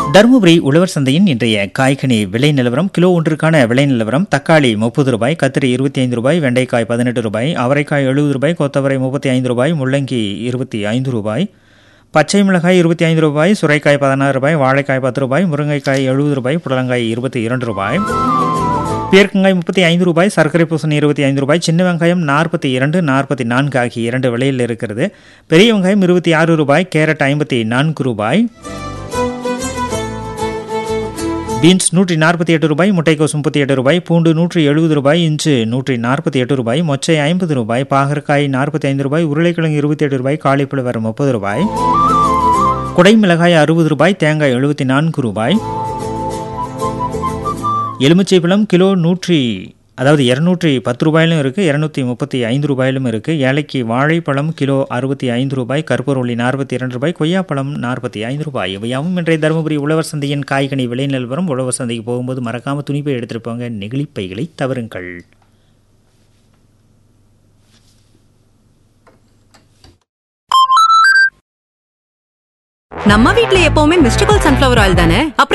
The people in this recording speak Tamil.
தருமபுரி உழவர் சந்தையின் இன்றைய காய்கனி விலை நிலவரம் கிலோ ஒன்றுக்கான விலை நிலவரம் தக்காளி முப்பது ரூபாய் கத்திரி இருபத்தி ஐந்து ரூபாய் வெண்டைக்காய் பதினெட்டு ரூபாய் அவரைக்காய் எழுபது ரூபாய் கொத்தவரை முப்பத்தி ஐந்து ரூபாய் முள்ளங்கி இருபத்தி ஐந்து ரூபாய் பச்சை மிளகாய் இருபத்தி ஐந்து ரூபாய் சுரைக்காய் பதினாறு ரூபாய் வாழைக்காய் பத்து ரூபாய் முருங்கைக்காய் எழுபது ரூபாய் புடலங்காய் இருபத்தி இரண்டு ரூபாய் பேர்க்கங்காய் முப்பத்தி ஐந்து ரூபாய் சர்க்கரை பூசணி இருபத்தி ஐந்து ரூபாய் சின்ன வெங்காயம் நாற்பத்தி இரண்டு நாற்பத்தி நான்கு ஆகிய இரண்டு விலையில் இருக்கிறது பெரிய வெங்காயம் இருபத்தி ஆறு ரூபாய் கேரட் ஐம்பத்தி நான்கு ரூபாய் பீன்ஸ் நூற்றி நாற்பத்தி எட்டு ரூபாய் முட்டைக்கோஸ் முப்பத்தி எட்டு ரூபாய் பூண்டு நூற்றி எழுபது ரூபாய் இன்ச்சு நூற்றி நாற்பத்தி எட்டு ரூபாய் மொச்சை ஐம்பது ரூபாய் பாகற்காய் நாற்பத்தி ஐந்து ரூபாய் உருளைக்கிழங்கு இருபத்தி எட்டு ரூபாய் காலிஃப்ளவர் முப்பது ரூபாய் குடை மிளகாய் அறுபது ரூபாய் தேங்காய் எழுபத்தி நான்கு ரூபாய் எலுமிச்சை பழம் கிலோ நூற்றி அதாவது இரநூற்றி பத்து ரூபாயிலும் இருக்குது இரநூத்தி முப்பத்தி ஐந்து ரூபாயிலும் இருக்குது ஏழைக்கு வாழைப்பழம் கிலோ அறுபத்தி ஐந்து ரூபாய் கருப்பூரொல்லி நாற்பத்தி இரண்டு ரூபாய் கொய்யாப்பழம் நாற்பத்தி ஐந்து ரூபாய் இவையாவும் இன்றைய தருமபுரி உழவர் சந்தையின் காய்கனி விலை நிலவரம் உழவர் சந்தைக்கு போகும்போது மறக்காமல் துணிப்பை எடுத்துட்டு போங்க நெகிழிப்பைகளை தவறுங்கள் நம்ம வீட்ல எப்பவுமே மிஸ்டர் கோல்ட் சன்ஃபிளவர் ஆயில் தானே அப்புறம்